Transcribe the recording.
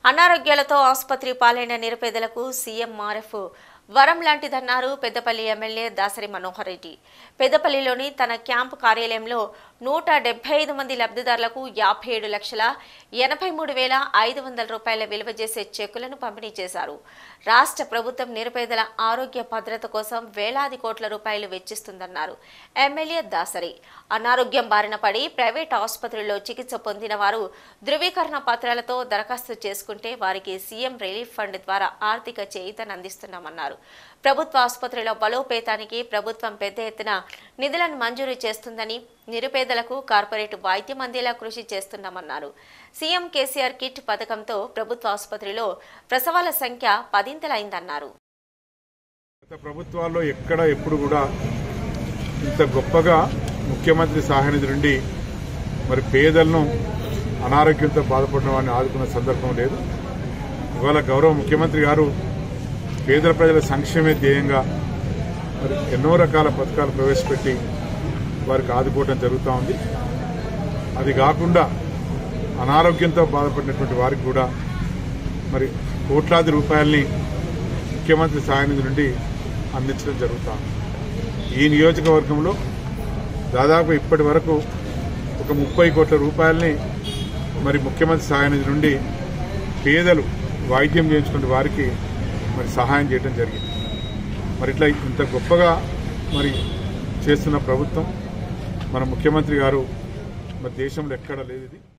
అనారోగ్యాలతో ఆసుపత్రి పాలైన నిరుపేదలకు సీఎం ఆర్ఎఫ్ వరం లాంటిదన్నారు పెద్దపల్లి ఎమ్మెల్యే దాసరి మనోహర్ రెడ్డి పెద్దపల్లిలోని తన క్యాంపు కార్యాలయంలో నూట డెబ్బై ఐదు మంది లబ్ధిదారులకు యాభై ఏడు లక్షల ఎనభై మూడు వేల ఐదు వందల రూపాయల విలువ చేసే చెక్కులను పంపిణీ చేశారు రాష్ట్ర ప్రభుత్వం నిరుపేదల ఆరోగ్య భద్రత కోసం వేలాది కోట్ల రూపాయలు వెచ్చిస్తుందన్నారు ఎమ్మెల్యే దాసరి అనారోగ్యం బారిన పడి ప్రైవేట్ ఆసుపత్రుల్లో చికిత్స పొందిన వారు ధృవీకరణ పత్రాలతో దరఖాస్తు చేసుకుంటే వారికి సీఎం రిలీఫ్ ఫండ్ ద్వారా ఆర్థిక చేయూతను అందిస్తున్నామన్నారు ప్రభుత్వ ఆసుపత్రుల బలోపేతానికి ప్రభుత్వం పెద్ద ఎత్తున నిధులను మంజూరు చేస్తుందని నిరుపేదలకు కార్పొరేట్ వైద్యం అందేలా కృషి చేస్తున్నామన్నారు సీఎం కేసీఆర్ కిట్ పథకంతో ప్రభుత్వ ఆసుపత్రిలో ప్రసవాల సంఖ్య పదింతలైందన్నారు గత ప్రభుత్వాల్లో ఎక్కడ ఎప్పుడు కూడా ఇంత గొప్పగా ముఖ్యమంత్రి సహాయనిధి నుండి మరి పేదలను అనారోగ్యంతో బాధపడిన వారిని ఆదుకున్న సందర్భం లేదు ఇవాళ గౌరవ ముఖ్యమంత్రి గారు పేదల ప్రజల సంక్షేమే ధ్యేయంగా మరి ఎన్నో రకాల పథకాలు ప్రవేశపెట్టి వారికి ఆదుకోవడం జరుగుతూ ఉంది అది కాకుండా అనారోగ్యంతో బాధపడినటువంటి వారికి కూడా మరి కోట్లాది రూపాయల్ని ముఖ్యమంత్రి సహాయనిధి నుండి అందించడం జరుగుతుంది ఈ నియోజకవర్గంలో దాదాపు ఇప్పటి వరకు ఒక ముప్పై కోట్ల రూపాయలని మరి ముఖ్యమంత్రి సహాయనిధి నుండి పేదలు వైద్యం చేయించుకునే వారికి మరి సహాయం చేయడం జరిగింది మరి ఇట్లా ఇంత గొప్పగా మరి చేస్తున్న ప్రభుత్వం మన ముఖ్యమంత్రి గారు మరి దేశంలో ఎక్కడ లేదు ఇది